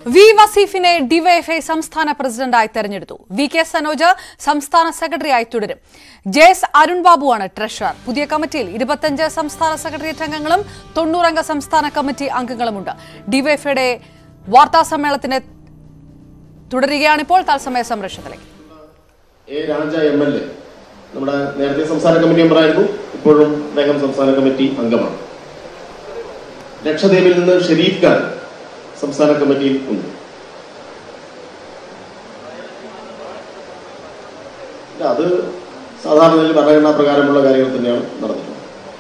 V വസീഫിനെ DYFI സംസ്ഥാന പ്രസിഡന്റായി തെരഞ്ഞെടുത്തു വി കെ സനോജ് സംസ്ഥാന സെക്രട്ടറിയായി തുടരും ജെ എസ് അരുൺ ബാബുവാണ് ട്രഷറർ പുതിയ കമ്മിറ്റിയിൽ ഇരുപത്തഞ്ച് സംസ്ഥാന സെക്രട്ടേറിയറ്റ് അംഗങ്ങളും തൊണ്ണൂറംഗ സംസ്ഥാന കമ്മിറ്റി അംഗങ്ങളുമുണ്ട് ഡിവൈഎഫ്ഐയുടെ വാർത്താ സമ്മേളനത്തിന് തുടരുകയാണിപ്പോൾ തത്സമയ സംരക്ഷണത്തിലേക്ക് A Raja M L A നമ്മുടെ നേരത്തെ സംസ്ഥാന കമ്മിറ്റി മെമ്പറായിരുന്നു ഇപ്പോഴും അദ്ദേഹം സംസ്ഥാന കമ്മിറ്റി അംഗമാണ് ലക്ഷദ്വീപിൽ നിന്ന് ഷെരീഫ് ഖാൻ സംസ്ഥാന കമ്മിറ്റിയിൽ ഉണ്ട് ഇല്ല, അത് സാധാരണ നിലയിൽ ഭരണഘടനാ പ്രകാരമുള്ള കാര്യങ്ങൾ തന്നെയാണ് നടന്നിട്ടുള്ളത്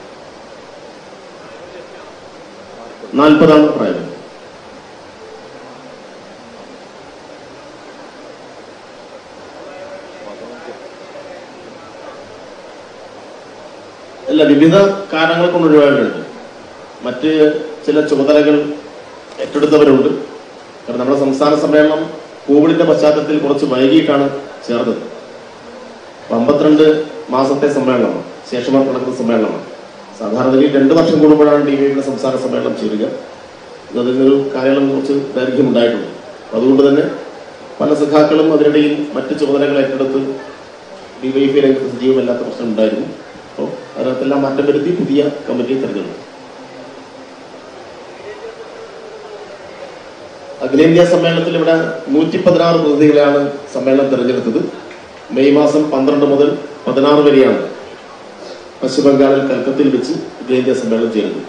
നാൽപ്പതാണ് പ്രായം അല്ല വിവിധ കാരണങ്ങൾ കൊണ്ട് ഒഴിവായിട്ടുണ്ട് മറ്റ് ചില ചുമതലകൾ ഏറ്റെടുത്തവരുണ്ട് കാരണം നമ്മുടെ സംസ്ഥാന സമ്മേളനം കോവിഡിന്റെ പശ്ചാത്തലത്തിൽ കുറച്ച് വൈകിട്ടാണ് ചേർന്നത് അപ്പൊ അമ്പത്തിരണ്ട് മാസത്തെ സമ്മേളനമാണ് ശേഷം നടക്കുന്ന സമ്മേളനമാണ് സാധാരണ നിലയിൽ രണ്ട് വർഷം കൂടുമ്പോഴാണ് ഡി വൈയുടെ സംസ്ഥാന സമ്മേളനം ചേരുക ഇത് അതിനൊരു കാലയളവ് കുറച്ച് ദൈർഘ്യം ഉണ്ടായിട്ടുണ്ട് അപ്പൊ അതുകൊണ്ട് തന്നെ പല സഖാക്കളും അതിനിടയിൽ മറ്റ് ചുമതലകൾ ഏറ്റെടുത്ത് ഡിവൈഎഫ്ഐ രംഗത്ത് സജീവമല്ലാത്ത പ്രശ്നം ഉണ്ടായിരുന്നു അപ്പോൾ അതിനകത്തെല്ലാം മാറ്റം വരുത്തി പുതിയ കമ്മിറ്റിയെ തെരഞ്ഞെടുത്തു അഖിലേന്ത്യാ സമ്മേളനത്തിൽ ഇവിടെ നൂറ്റി പതിനാറ് പ്രതിനിധികളെയാണ് സമ്മേളനം തെരഞ്ഞെടുത്തത് മെയ് മാസം പന്ത്രണ്ട് മുതൽ പതിനാറ് വരെയാണ് പശ്ചിമ ബംഗാളിൽ കൽക്കത്തയിൽ വെച്ച് അഖിലേന്ത്യാ സമ്മേളനം ചേരുന്നത്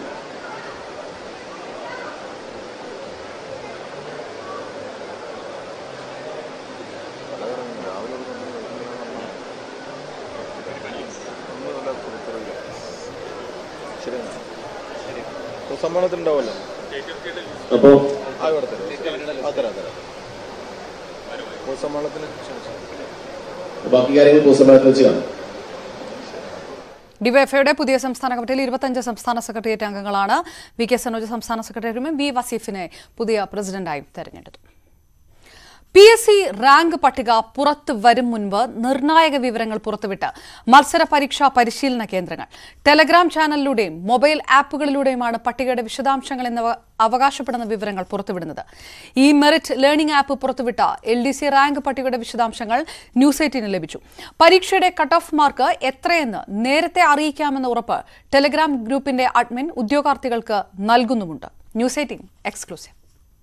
സമ്മേളനത്തിലുണ്ടാവുമല്ലോ അപ്പോൾ ആ ഇവിടെ തരാം ആ തരാം തരാം പൊതുസമ്മേളനത്തിന് ക്ഷണിച്ചു ബാക്കി കാര്യങ്ങൾ പൊതുസമ്മേളനത്തിൽ വെച്ച് കാണാം ഡിവൈഎഫ്ഐയുടെ പുതിയ സംസ്ഥാന കമ്മിറ്റിയിൽ ഇരുപത്തഞ്ച് സംസ്ഥാന സെക്രട്ടേറിയറ്റ് അംഗങ്ങളാണ് വി കെ സനോജ് സംസ്ഥാന സെക്രട്ടറിയും വി വസീഫിനെ പുതിയ പ്രസിഡന്റായും തെരഞ്ഞെടുത്തു പി എസ് സി റാങ്ക് പട്ടിക പുറത്തു വരും മുൻപ് നിർണായക വിവരങ്ങൾ പുറത്തുവിട്ട് മത്സര പരീക്ഷാ പരിശീലന കേന്ദ്രങ്ങൾ ടെലഗ്രാം ചാനലിലൂടെയും മൊബൈൽ ആപ്പുകളിലൂടെയുമാണ് പട്ടികയുടെ വിശദാംശങ്ങൾ എന്നിവ അവകാശപ്പെടുന്ന വിവരങ്ങൾ പുറത്തുവിടുന്നത് ഈ മെറിറ്റ് ലേണിംഗ് ആപ്പ് പുറത്തുവിട്ട എൽ ഡി സി റാങ്ക് പട്ടികയുടെ വിശദാംശങ്ങൾ ന്യൂസ് എയ്റ്റീന് ലഭിച്ചു പരീക്ഷയുടെ കട്ട് ഓഫ് മാർക്ക് എത്രയെന്ന് നേരത്തെ അറിയിക്കാമെന്ന ഉറപ്പ് ടെലഗ്രാം ഗ്രൂപ്പിന്റെ അഡ്മിൻ ഉദ്യോഗാർത്ഥികൾക്ക് നൽകുന്നുമുണ്ട് news eighteen exclusive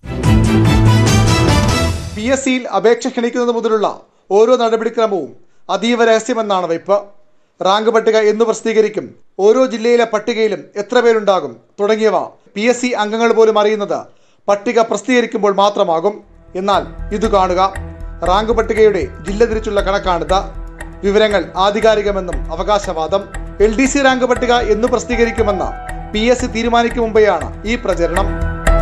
P S സിയിൽ അപേക്ഷ ക്ഷണിക്കുന്നത് മുതലുള്ള ഓരോ നടപടിക്രമവും അതീവ രഹസ്യമെന്നാണ് വയ്പ് റാങ്ക് പട്ടിക എന്ന് പ്രസിദ്ധീകരിക്കും ഓരോ ജില്ലയിലെ പട്ടികയിലും എത്ര പേരുണ്ടാകും തുടങ്ങിയവ പി എസ് സി അംഗങ്ങൾ പോലും അറിയുന്നത് പട്ടിക പ്രസിദ്ധീകരിക്കുമ്പോൾ മാത്രമാകും എന്നാൽ ഇത് കാണുക റാങ്ക് പട്ടികയുടെ ജില്ല തിരിച്ചുള്ള കണക്കാണിത് വിവരങ്ങൾ ആധികാരികമെന്നും അവകാശവാദം എൽ ഡി സി റാങ്ക് പട്ടിക എന്ന് പ്രസിദ്ധീകരിക്കുമെന്ന് പി എസ് സി തീരുമാനിക്കും മുമ്പെയാണ് ഈ പ്രചരണം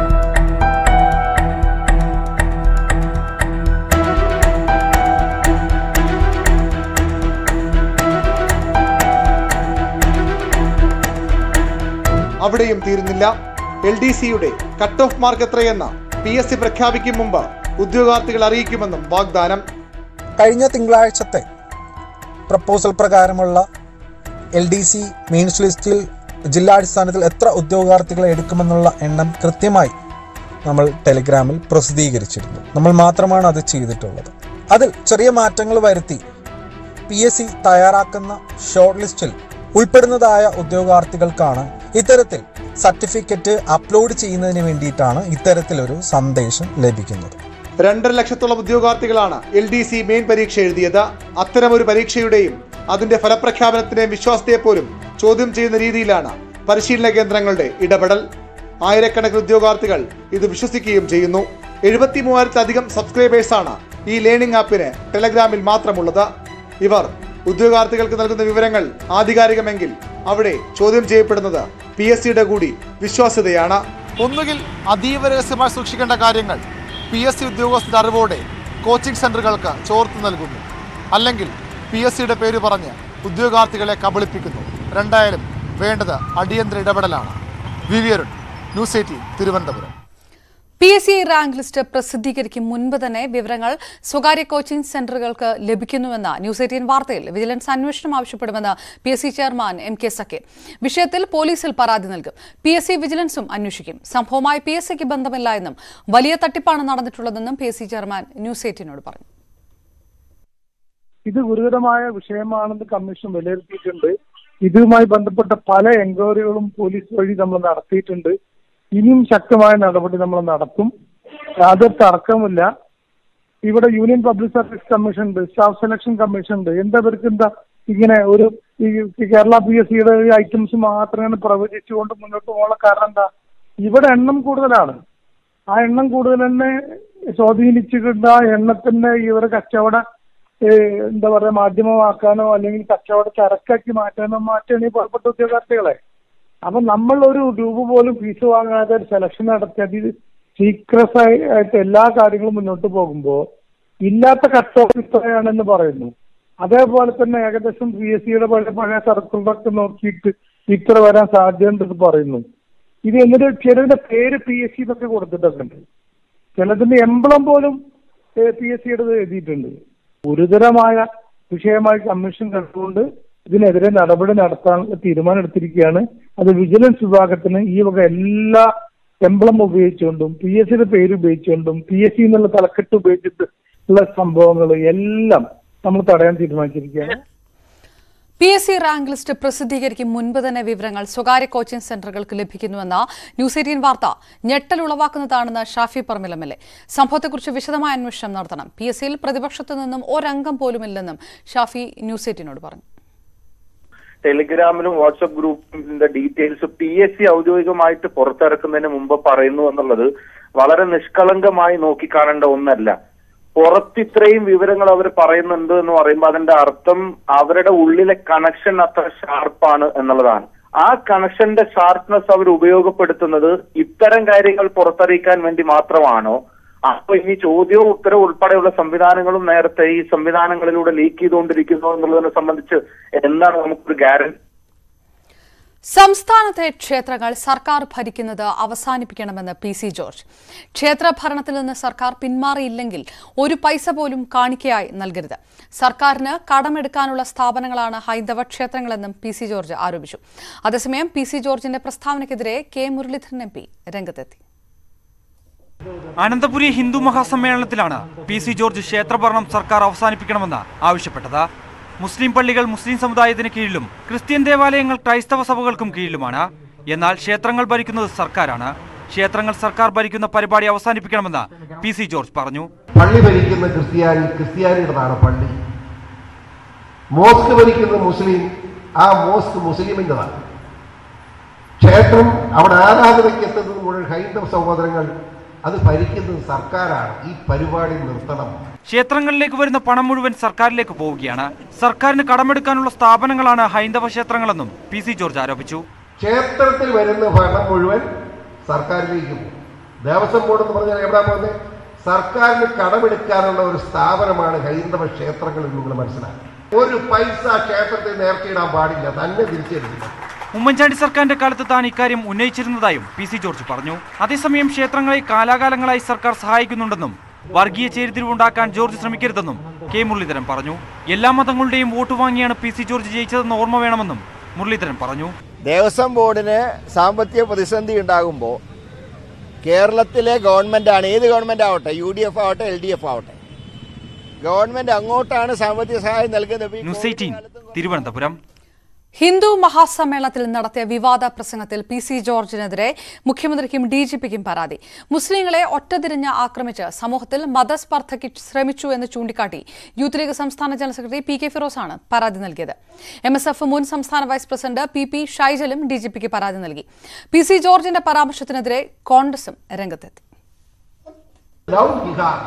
അവിടെയും തീരുന്നില്ല എൽ ഡി സിയുടെ കട്ട് ഓഫ് മാർക്ക് എത്രയെന്ന് പി എസ് സി പ്രഖ്യാപിക്കും മുമ്പ് ഉദ്യോഗാർത്ഥികൾ അറിയിക്കുമെന്നും വാഗ്ദാനം കഴിഞ്ഞ തിങ്കളാഴ്ചത്തെ പ്രപ്പോസൽ പ്രകാരമുള്ള എൽ ഡി സി മെയിൻസ് ലിസ്റ്റിൽ ജില്ലാടിസ്ഥാനത്തിൽ എത്ര ഉദ്യോഗാർത്ഥികളെ എടുക്കുമെന്നുള്ള എണ്ണം കൃത്യമായി നമ്മൾ ടെലിഗ്രാമിൽ പ്രസിദ്ധീകരിച്ചിരുന്നു നമ്മൾ മാത്രമാണ് അത് ചെയ്തിട്ടുള്ളത് അതിൽ ചെറിയ മാറ്റങ്ങൾ വരുത്തി പി എസ് സി തയ്യാറാക്കുന്ന ഷോർട്ട് ലിസ്റ്റിൽ ഉൾപ്പെടുന്നതായ ഉദ്യോഗാർത്ഥികൾക്കാണ് ഇത്തരത്തിൽ സർട്ടിഫിക്കറ്റ് അപ്ലോഡ് ചെയ്യുന്നതിന് വേണ്ടിയിട്ടാണ് ഇത്തരത്തിലൊരു സന്ദേശം ലഭിക്കുന്നത് രണ്ടര ലക്ഷത്തോളം ഉദ്യോഗാർത്ഥികളാണ് എൽ ഡി സി മെയിൻ പരീക്ഷ എഴുതിയത് അത്തരമൊരു പരീക്ഷയുടെയും അതിന്റെ ഫലപ്രഖ്യാപനത്തിന്റെയും വിശ്വാസത്തെ പോലും ചോദ്യം ചെയ്യുന്ന രീതിയിലാണ് പരിശീലന കേന്ദ്രങ്ങളുടെ ഇടപെടൽ ആയിരക്കണക്കിന് ഉദ്യോഗാർത്ഥികൾ ഇത് വിശ്വസിക്കുകയും ചെയ്യുന്നു എഴുപത്തി മൂവായിരത്തിലധികം സബ്സ്ക്രൈബേഴ്സാണ് ഈ ലേണിംഗ് ആപ്പിന് ടെലഗ്രാമിൽ മാത്രമുള്ളത് ഇവർ ഉദ്യോഗാർത്ഥികൾക്ക് നൽകുന്ന വിവരങ്ങൾ ആധികാരികമെങ്കിൽ അവിടെ ചോദ്യം ചെയ്യപ്പെടുന്നത് പി എസ് സിയുടെ കൂടി വിശ്വാസ്യതയാണ് ഒന്നുകിൽ അതീവ രഹസ്യമായി സൂക്ഷിക്കേണ്ട കാര്യങ്ങൾ പി എസ് സി ഉദ്യോഗസ്ഥരുടെ അറിവോടെ കോച്ചിംഗ് സെന്ററുകൾക്ക് ചോർത്ത് നൽകുന്നു അല്ലെങ്കിൽ പി എസ് സിയുടെ പേര് പറഞ്ഞ് ഉദ്യോഗാർത്ഥികളെ കബളിപ്പിക്കുന്നു രണ്ടായാലും വേണ്ടത് അടിയന്തര ഇടപെടലാണ് V V Arun news eighteen Thiruvananthapuram P S C rank list പ്രസിദ്ധീകരിക്കും മുൻപ് തന്നെ വിവരങ്ങൾ സ്വകാര്യ കോച്ചിംഗ് സെന്ററുകൾക്ക് ലഭിക്കുന്നുവെന്ന ന്യൂസ് എയ്റ്റീൻ വാർത്തയിൽ വിജിലൻസ് അന്വേഷണം ആവശ്യപ്പെടുമെന്ന് P S C chairman M K Zakir വിഷയത്തിൽ പോലീസിൽ പരാതി നൽകും പി എസ് സി വിജിലൻസും അന്വേഷിക്കും സംഭവവുമായി പി എസ് സിക്ക് ബന്ധമില്ല എന്നും വലിയ തട്ടിപ്പാണ് നടന്നിട്ടുള്ളതെന്നും P S C chairman news എയ്റ്റീനോട് പറഞ്ഞു ഇത് ഗുരുതരമായ വിഷയമാണെന്ന് കമ്മീഷൻ വിലയിരുത്തിയിട്ടുണ്ട് ഇതുമായി ബന്ധപ്പെട്ട പല എൻക്വയറികളും പോലീസ് വഴി നമ്മൾ നടത്തിയിട്ടുണ്ട് ഇനിയും ശക്തമായ നടപടി നമ്മൾ നടത്തും അത് തർക്കമില്ല ഇവിടെ യൂണിയൻ പബ്ലിക് സർവീസ് കമ്മീഷൻ ഉണ്ട് സ്റ്റാഫ് സെലക്ഷൻ കമ്മീഷൻ ഉണ്ട് എന്താ ഇവർക്ക് എന്താ ഇങ്ങനെ ഒരു ഈ കേരള പി എസ് സിയുടെ ഐറ്റംസ് മാത്രമാണ് പ്രവചിച്ചുകൊണ്ട് മുന്നോട്ട് പോകാനുള്ള കാരണം എന്താ ഇവിടെ എണ്ണം കൂടുതലാണ് ആ എണ്ണം കൂടുതൽ തന്നെ സ്വാധീനിച്ചിട്ടുണ്ട് ആ എണ്ണത്തിന്റെ ഇവരെ കച്ചവട ഏഹ്, എന്താ പറയാ മാധ്യമമാക്കാനോ അല്ലെങ്കിൽ കച്ചവട ചരക്കാക്കി മാറ്റാനോ മാറ്റാണ് ഈ പുറപ്പെട്ട ഉദ്യോഗാർത്ഥികളെ അപ്പൊ നമ്മൾ ഒരു രൂപ പോലും ഫീസ് വാങ്ങാതെ ഒരു സെലക്ഷൻ നടത്തി അതിൽ സീക്രസ് ആയിട്ട് എല്ലാ കാര്യങ്ങളും മുന്നോട്ട് പോകുമ്പോൾ ഇല്ലാത്ത കട്ട് ഓഫ് ഇത്രയാണെന്ന് പറയുന്നു അതേപോലെ തന്നെ ഏകദേശം പി എസ് സിയുടെ പഴയ പഴയ സർക്കിളൊക്കെ നോക്കിയിട്ട് ഇത്ര വരാൻ സാധ്യതയുണ്ടെന്ന് പറയുന്നു ഇത് എന്നിട്ട് ചിലരുടെ പേര് പി എസ് സി എന്നൊക്കെ കൊടുത്തിട്ടൊക്കെ ഉണ്ട് ചിലതിന്റെ എംബ്ലം പോലും പി എസ് സിയുടെ എഴുതിയിട്ടുണ്ട് ഗുരുതരമായ വിഷയമായി കമ്മീഷൻ കണ്ടുകൊണ്ട് ഇതിനെതിരെ നടപടി നടത്താൻ തീരുമാനം എടുത്തിരിക്കുകയാണ് അത് വിജിലൻസ് വിഭാഗത്തിന് ഈ വക എല്ലാ എംബ്ലം ഉപയോഗിച്ചുകൊണ്ടും പി എസ് സിയുടെ പേര് ഉപയോഗിച്ചുകൊണ്ടും പി എസ് സി എന്നുള്ള തലക്കെട്ട് ഉപയോഗിച്ചിട്ട് ഉള്ള സംഭവങ്ങൾ എല്ലാം നമ്മൾ തടയാൻ തീരുമാനിച്ചിരിക്കുകയാണ് P S C rank list പ്രസിദ്ധീകരിക്കും മുൻപ് തന്നെ വിവരങ്ങൾ സ്വകാര്യ കോച്ചിംഗ് സെന്ററുകൾക്ക് ലഭിക്കുന്നുവെന്ന ന്യൂസ് എയ്റ്റീൻ വാർത്ത ഞെട്ടൽ ഉളവാക്കുന്നതാണെന്ന് Shafi Parambil M L A സംഭവത്തെക്കുറിച്ച് വിശദമായ അന്വേഷണം നടത്തണം പി എസ് സിയിൽ പ്രതിപക്ഷത്തു നിന്നും ഒരംഗം പോലുമില്ലെന്നും ഷാഫി ന്യൂസ് എയ്റ്റീനോട് പറഞ്ഞു ടെലിഗ്രാമിലും വാട്സപ്പ് ഗ്രൂപ്പിന്റെ ഡീറ്റെയിൽസ് പി എസ് സി ഔദ്യോഗികമായിട്ട് പുറത്തിറക്കുന്നതിന് മുമ്പ് പറയുന്നു എന്നുള്ളത് വളരെ നിഷ്കളങ്കമായി നോക്കിക്കാണേണ്ട ഒന്നല്ല പുറത്ത് ഇത്രയും വിവരങ്ങൾ അവർ പറയുന്നുണ്ട് എന്ന് പറയുമ്പോൾ അതിന്റെ അർത്ഥം അവരുടെ ഉള്ളിലെ കണക്ഷൻ അത്ര ഷാർപ്പാണ് എന്നുള്ളതാണ് ആ കണക്ഷന്റെ ഷാർപ്നെസ് അവർ ഉപയോഗപ്പെടുത്തുന്നത് ഇത്തരം കാര്യങ്ങൾ പുറത്തറിയിക്കാൻ വേണ്ടി മാത്രമാണോ അപ്പൊ ഇനി ചോദ്യവും ഉത്തരവും ഉൾപ്പെടെയുള്ള സംവിധാനങ്ങളും നേരത്തെ ഈ സംവിധാനങ്ങളിലൂടെ ലീക്ക് ചെയ്തുകൊണ്ടിരിക്കുന്നു എന്നുള്ളതിനെ സംബന്ധിച്ച് എന്താണ് നമുക്കൊരു ഗ്യാരണ്ടി സംസ്ഥാനത്തെ ക്ഷേത്രങ്ങൾ സർക്കാർ ഭരിക്കുന്നത് അവസാനിപ്പിക്കണമെന്ന് പി സി ജോർജ് ക്ഷേത്ര ഭരണത്തിൽ നിന്ന് സർക്കാർ പിന്മാറിയില്ലെങ്കിൽ ഒരു പൈസ പോലും കാണിക്കയായി നൽകരുത് സർക്കാരിന് കടമെടുക്കാനുള്ള സ്ഥാപനങ്ങളാണ് ഹൈന്ദവ ക്ഷേത്രങ്ങളെന്നും പി സി ജോർജ് ആരോപിച്ചു അതേസമയം പി സി ജോർജിന്റെ പ്രസ്താവനയ്ക്കെതിരെ കെ മുരളീധരൻ എം പി രംഗത്തെത്തി അനന്തപുരി ഹിന്ദു മഹാസമ്മേളനത്തിലാണ് പി സി ജോർജ് ക്ഷേത്രഭരണം സർക്കാർ അവസാനിപ്പിക്കണമെന്ന് ആവശ്യപ്പെട്ടത് മുസ്ലിം പള്ളികൾ മുസ്ലിം സമുദായത്തിന് കീഴിലും ക്രിസ്ത്യൻ ദേവാലയങ്ങൾ ക്രൈസ്തവ സഭകൾക്കും കീഴിലുമാണ് എന്നാൽ ക്ഷേത്രങ്ങൾ ഭരിക്കുന്നത് സർക്കാരാണ് ക്ഷേത്രങ്ങൾ സർക്കാർ ഭരിക്കുന്ന പരിപാടി അവസാനിപ്പിക്കണമെന്ന് പി സി ജോർജ് പറഞ്ഞു പള്ളി ഭരിക്കുന്ന ക്രിസ്ത്യാനി ക്രിസ്ത്യാനിയുടേതാണ് പള്ളി മോസ്ക് ഭരിക്കുന്ന മുസ്ലിം ആ മോസ്ക് മുസ്ലിമിൻ്റെതാണ് ക്ഷേത്രം അവിടെ ആരാധനയ്ക്ക് എത്തുന്നത് മുഴുവൻ ഹൈന്ദവ സഹോദരങ്ങൾ അത് ഭരിക്കുന്നത് സർക്കാരാണ് ഈ പരിപാടി നിർത്തണം ക്ഷേത്രങ്ങളിലേക്ക് വരുന്ന പണം മുഴുവൻ സർക്കാരിലേക്ക് പോവുകയാണ് സർക്കാരിന് കടമെടുക്കാനുള്ള സ്ഥാപനങ്ങളാണ് ഹൈന്ദവ ക്ഷേത്രങ്ങളെന്നും പി സി ജോർജ് ആരോപിച്ചു ക്ഷേത്രത്തിൽ വരുന്ന ഭരണം മുഴുവൻ സർക്കാരിലേക്ക് പോകും ദേവസ്വം ബോർഡ് എന്ന് പറഞ്ഞാൽ എവിടെ പോകുന്നത് സർക്കാരിന് കടമെടുക്കാനുള്ള ഒരു സ്ഥാപനമാണ് ഹൈന്ദവ ക്ഷേത്രങ്ങൾ എന്ന് നിങ്ങൾ മനസ്സിലാക്കുക ഒരു പൈസ ക്ഷേത്രത്തിൽ നേർച്ചയിടാൻ പാടില്ല തന്നെ തിരിച്ചെടുക്കില്ല ഉമ്മൻചാണ്ടി സർക്കാരിന്റെ കാലത്ത് താൻ ഇക്കാര്യം ഉന്നയിച്ചിരുന്നതായും പി സി ജോർജ് പറഞ്ഞു അതേസമയം ക്ഷേത്രങ്ങളെ കാലാകാലങ്ങളായി സർക്കാർ സഹായിക്കുന്നുണ്ടെന്നും വർഗീയ ചേരിതിരിവുണ്ടാക്കാൻ ജോർജ് ശ്രമിക്കരുതെന്നും കെ മുരളീധരൻ പറഞ്ഞു എല്ലാ മതങ്ങളുടെയും വോട്ട് വാങ്ങിയാണ് പി സി ജോർജ് ജയിച്ചതെന്ന് ഓർമ്മ വേണമെന്നും മുരളീധരൻ പറഞ്ഞു ദേവസ്വം ബോർഡിന് സാമ്പത്തിക പ്രതിസന്ധി ഉണ്ടാകുമ്പോൾ കേരളത്തിലെ ഗവൺമെന്റാണ് ഏത് ഗവൺമെന്റ് ആവട്ടെ യു ഡി എഫ് ആവട്ടെ എൽ ഡി എഫ് ആവട്ടെ ഗവൺമെന്റ് അങ്ങോട്ടാണ് സാമ്പത്തിക സഹായം നൽകുന്നത് ഇപ്പൊ ഈ ന്യൂസ് കോവിഡ് എയ്റ്റീൻ കാലത്തും തിരുവനന്തപുരം ഹിന്ദു മഹാസമ്മേളനത്തിൽ നടത്തിയ വിവാദ പ്രസംഗത്തിൽ പി സി ജോർജിനെതിരെ മുഖ്യമന്ത്രിക്കും ഡി ജി പിക്കും പരാതി മുസ്ലിങ്ങളെ ഒറ്റതിരിഞ്ഞ് ആക്രമിച്ച് സമൂഹത്തിൽ മതസ്പർദ്ധയ്ക്ക് ശ്രമിച്ചു എന്ന് ചൂണ്ടിക്കാട്ടി യൂത്ത് ലീഗ് സംസ്ഥാന ജനറൽ സെക്രട്ടറി പി കെ ഫിറോസാണ് പരാതി നൽകിയത് എം എസ് എഫ് മുൻ സംസ്ഥാന വൈസ് പ്രസിഡന്റ് പി പി ഷൈജലും ഡി ജി പിക്ക് പരാതി നൽകി പി സി ജോർജിന്റെ പരാമർശത്തിനെതിരെ കോൺഗ്രസും രംഗത്തെത്തി ലവ് ജിഹാദ്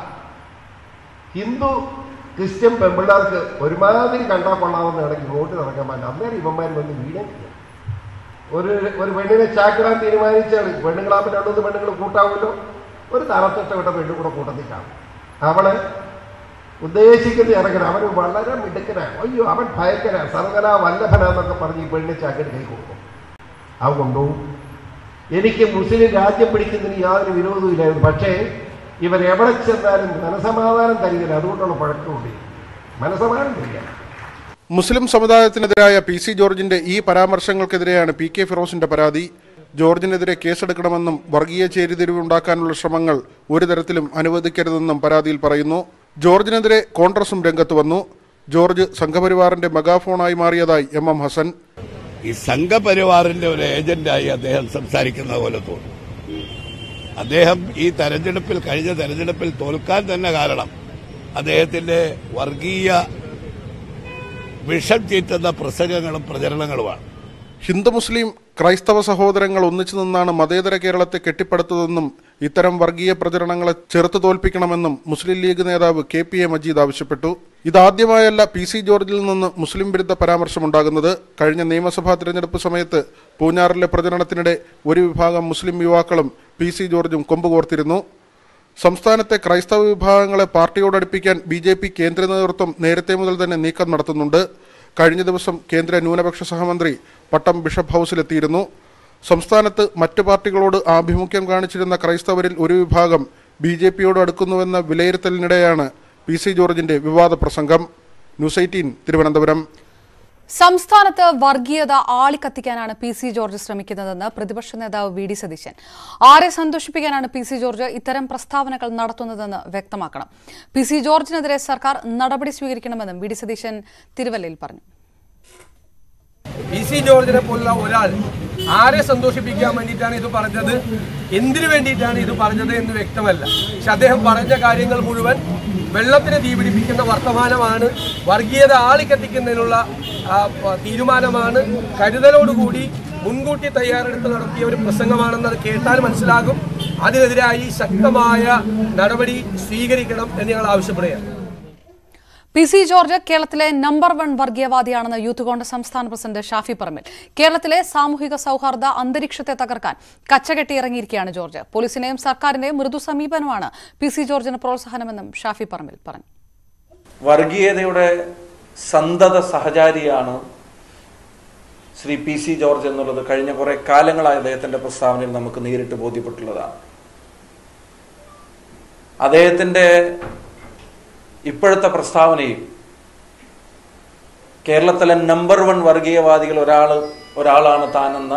ഹിന്ദു ക്രിസ്ത്യൻ പെമ്പിള്ളേർക്ക് ഒരുമാതിരി കണ്ടാൽ കൊള്ളാവുന്ന ഇടയ്ക്ക് ഇങ്ങോട്ട് നടക്കാൻ പറ്റില്ല അന്നേരം ഇവന്മാർ വന്ന് വീണേ ഒരു ഒരു പെണ്ണിനെ ചാക്കിടാൻ തീരുമാനിച്ചാണ് പെണ്ണുങ്ങളാകുമ്പോൾ രണ്ടു പെണ്ണുങ്ങൾ കൂട്ടാവുമല്ലോ ഒരു തറത്തിട്ട വിട്ട പെണ്ണും കൂടെ കൂട്ടത്തിൽ കാണും അവള് ഉദ്ദേശിക്കുന്ന ഇറങ്ങണം അവന് വളരെ മിടുക്കനാണ് അയ്യോ അവൻ ഭയങ്കര സർവകലാ വല്ലഭനാന്നൊക്കെ പറഞ്ഞ് ഈ പെണ്ണിനെ ചാക്കിട്ട് കൈ കൊടുക്കും അവൻ കൊണ്ടുപോകും എനിക്ക് മുസ്ലിം രാജ്യം പിടിക്കുന്നതിന് യാതൊരു വിരോധമില്ലായിരുന്നു പക്ഷേ ഇവർ എവിടെ ചെന്നാലും മനസമാധാനം തരികയില്ല അതുകൊണ്ടുള്ള പഴക്കമുണ്ട് മനസമാധാനം തരിക മുസ്ലിം സമുദായത്തിനെതിരായ പി സി ജോർജിന്റെ ഈ പരാമർശങ്ങൾക്കെതിരെയാണ് പി കെ ഫിറോസിന്റെ പരാതി ജോർജിനെതിരെ കേസെടുക്കണമെന്നും വർഗീയ ചേരിതിരിവുണ്ടാക്കാനുള്ള ശ്രമങ്ങൾ ഒരു തരത്തിലും അനുവദിക്കരുതെന്നും പരാതിയിൽ പറയുന്നു ജോർജിനെതിരെ കോൺഗ്രസും രംഗത്ത് വന്നു ജോർജ് സംഘപരിവാറിന്റെ മെഗാഫോണായി മാറിയതായി എം എം ഹസൻ ഈ സംഘപരിവാറിന്റെ ഒരു ഏജന്റായി അദ്ദേഹം സംസാരിക്കുന്ന പോലെ തോന്നും അദ്ദേഹം ഈ തെരഞ്ഞെടുപ്പിൽ കഴിഞ്ഞ തെരഞ്ഞെടുപ്പിൽ തോൽക്കാൻ തന്നെ കാരണം അദ്ദേഹത്തിന്റെ വർഗീയ വിഷം ചീറ്റുന്ന പ്രസംഗങ്ങളും പ്രചരണങ്ങളുമാണ് ഹിന്ദു മുസ്ലിം ക്രൈസ്തവ സഹോദരങ്ങൾ ഒന്നിച്ചു നിന്നാണ് മതേതര കേരളത്തെ കെട്ടിപ്പടുത്തതെന്നും ഇത്തരം വർഗീയ പ്രചരണങ്ങളെ ചെറുത്തു തോൽപ്പിക്കണമെന്നും മുസ്ലിം ലീഗ് നേതാവ് കെ പി എ മജീദ് ആവശ്യപ്പെട്ടു ഇതാദ്യമായല്ല പി സി ജോർജിൽ നിന്ന് മുസ്ലിം വിരുദ്ധ പരാമർശമുണ്ടാകുന്നത് കഴിഞ്ഞ നിയമസഭാ തിരഞ്ഞെടുപ്പ് സമയത്ത് പൂഞ്ഞാറിലെ പ്രചരണത്തിനിടെ ഒരു വിഭാഗം മുസ്ലിം യുവാക്കളും പി സി ജോർജും കൊമ്പുകോർത്തിരുന്നു സംസ്ഥാനത്തെ ക്രൈസ്തവ വിഭാഗങ്ങളെ പാർട്ടിയോടടുപ്പിക്കാൻ ബി ജെ പി കേന്ദ്ര നേതൃത്വം നേരത്തെ മുതൽ തന്നെ നീക്കം നടത്തുന്നുണ്ട് കഴിഞ്ഞ ദിവസം കേന്ദ്ര ന്യൂനപക്ഷ സഹമന്ത്രി പട്ടം ബിഷപ്പ് ഹൗസിലെത്തിയിരുന്നു സംസ്ഥാനത്ത് മറ്റു പാർട്ടികളോട് ആഭിമുഖ്യം കാണിച്ചിരുന്ന ക്രൈസ്തവരിൽ ഒരു വിഭാഗം ബി ജെ പിയോട് അടുക്കുന്നുവെന്ന വിലയിരുത്തലിനിടെയാണ് പി സി ജോർജിന്റെ വിവാദ പ്രസംഗം ന്യൂസ് എയ്റ്റീൻ തിരുവനന്തപുരം സംസ്ഥാനത്ത് വർഗീയത ആളിക്കത്തിക്കാനാണ് പി സി ജോർജ് ശ്രമിക്കുന്നതെന്ന് പ്രതിപക്ഷ നേതാവ് വി ഡി സതീശൻ ആരെ സന്തോഷിപ്പിക്കാനാണ് പി സി ജോർജ് ഇത്തരം പ്രസ്താവനകൾ നടത്തുന്നതെന്ന് വ്യക്തമാക്കണം പി സി ജോർജിനെതിരെ സർക്കാർ നടപടി സ്വീകരിക്കണമെന്നും വി ഡി സതീശൻ തിരുവല്ലയിൽ പറഞ്ഞു പി സി ജോർജിനെ പോലുള്ള ഒരാൾ ആരെ സന്തോഷിപ്പിക്കാൻ വേണ്ടിയിട്ടാണ് ഇത് പറഞ്ഞത് എന്തിനു വേണ്ടിയിട്ടാണ് ഇത് പറഞ്ഞത് എന്ന് വ്യക്തമല്ല പക്ഷെ അദ്ദേഹം പറഞ്ഞ കാര്യങ്ങൾ മുഴുവൻ വെള്ളത്തിന് തീപിടിപ്പിക്കുന്ന വർത്തമാനമാണ് വർഗീയത ആളിക്കത്തിക്കുന്നതിനുള്ള ആ, പ- തീരുമാനമാണ് കരുതലോടുകൂടി മുൻകൂട്ടി തയ്യാറെടുത്ത് നടത്തിയ ഒരു പ്രസംഗമാണെന്ന് അത് കേട്ടാൽ മനസ്സിലാകും അതിനെതിരായി ശക്തമായ നടപടി സ്വീകരിക്കണം എന്ന് ഞങ്ങൾ ആവശ്യപ്പെടുകയാണ് പി സി ജോർജ് കേരളത്തിലെ നമ്പർ വൺ വർഗീയവാദിയാണെന്ന് യൂത്ത് കോൺഗ്രസ് സംസ്ഥാന പ്രസിഡന്റ് ഷാഫി പറമ്പിൽ കേരളത്തിലെ സാമൂഹിക സൗഹാർദ്ദ അന്തരീക്ഷത്തെ തകർക്കാൻ കച്ചകെട്ടി ഇറങ്ങിയിരിക്കുകയാണ് ജോർജ് പോലീസിന്റെയും സർക്കാരിന്റെയും മൃദു സമീപനമാണ് പി സി ജോർജിന് പ്രോത്സാഹനമെന്നും ഷാഫി പറമ്പിൽ പറഞ്ഞു വർഗീയതയുടെ സന്തത സഹചാരിയാണ് ശ്രീ പി സി ജോർജ് എന്നുള്ളത് കഴിഞ്ഞ കുറെ കാലങ്ങളായി അദ്ദേഹത്തിന്റെ പ്രസ്താവനയിൽ നമുക്ക് നേരിട്ട് ബോധ്യപ്പെട്ടുള്ളതാണ് അദ്ദേഹത്തിന്റെ ഇപ്പോഴത്തെ പ്രസ്താവനയും കേരളത്തിലെ നമ്പർ വൺ വർഗീയവാദികൾ ഒരാൾ ഒരാളാണ് താനെന്ന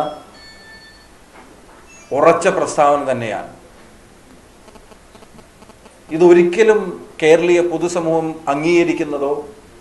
ഉറച്ച പ്രസ്താവന തന്നെയാണ് ഇതൊരിക്കലും കേരളീയ പൊതുസമൂഹം അംഗീകരിക്കുന്നതോ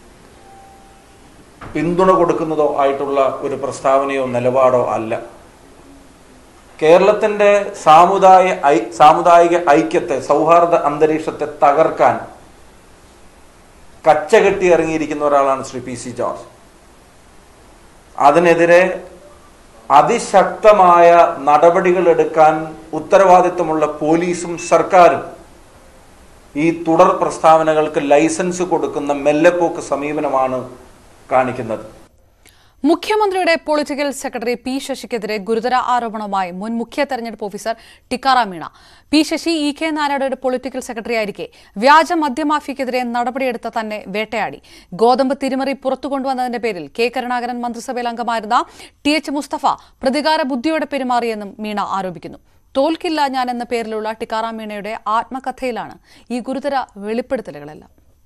പിന്തുണ കൊടുക്കുന്നതോ ആയിട്ടുള്ള ഒരു പ്രസ്താവനയോ നിലപാടോ അല്ല കേരളത്തിന്റെ സാമുദായ ഐ- സാമുദായിക ഐക്യത്തെ സൗഹാർദ്ദ അന്തരീക്ഷത്തെ തകർക്കാൻ കച്ചകെട്ടി ഇറങ്ങിയിരിക്കുന്ന ഒരാളാണ് ശ്രീ പി സി ജോർജ് അതിനെതിരെ അതിശക്തമായ നടപടികൾ എടുക്കാൻ ഉത്തരവാദിത്വമുള്ള പോലീസും സർക്കാരും ഈ തുടർ പ്രസ്താവനകൾക്ക് ലൈസൻസ് കൊടുക്കുന്ന മെല്ലെപ്പോക്ക് സമീപനമാണ് കാണിക്കുന്നത് മുഖ്യമന്ത്രിയുടെ പൊളിറ്റിക്കൽ സെക്രട്ടറി പി ശശിക്കെതിരെ ഗുരുതര ആരോപണവുമായി മുൻ മുഖ്യ തെരഞ്ഞെടുപ്പ് officer Tikaram Meena P Sasi E K നാരായണയുടെ പൊളിറ്റിക്കൽ സെക്രട്ടറി ആയിരിക്കെ വ്യാജ മദ്യമാഫിയക്കെതിരെ നടപടിയെടുത്ത തന്നെ വേട്ടയാടി ഗോതമ്പ് തിരിമറി പുറത്തു കൊണ്ടുവന്നതിന്റെ പേരിൽ കെ കരുണാകരൻ മന്ത്രിസഭയിൽ അംഗമായിരുന്ന ടി എച്ച് മുസ്തഫ പ്രതികാര ബുദ്ധിയോടെ പെരുമാറിയെന്നും മീണ ആരോപിക്കുന്നു തോൽക്കില്ല ഞാൻ എന്ന പേരിലുള്ള ടിക്കാറാം മീണയുടെ ആത്മകഥയിലാണ് ഈ ഗുരുതര വെളിപ്പെടുത്തലുകളെല്ലാം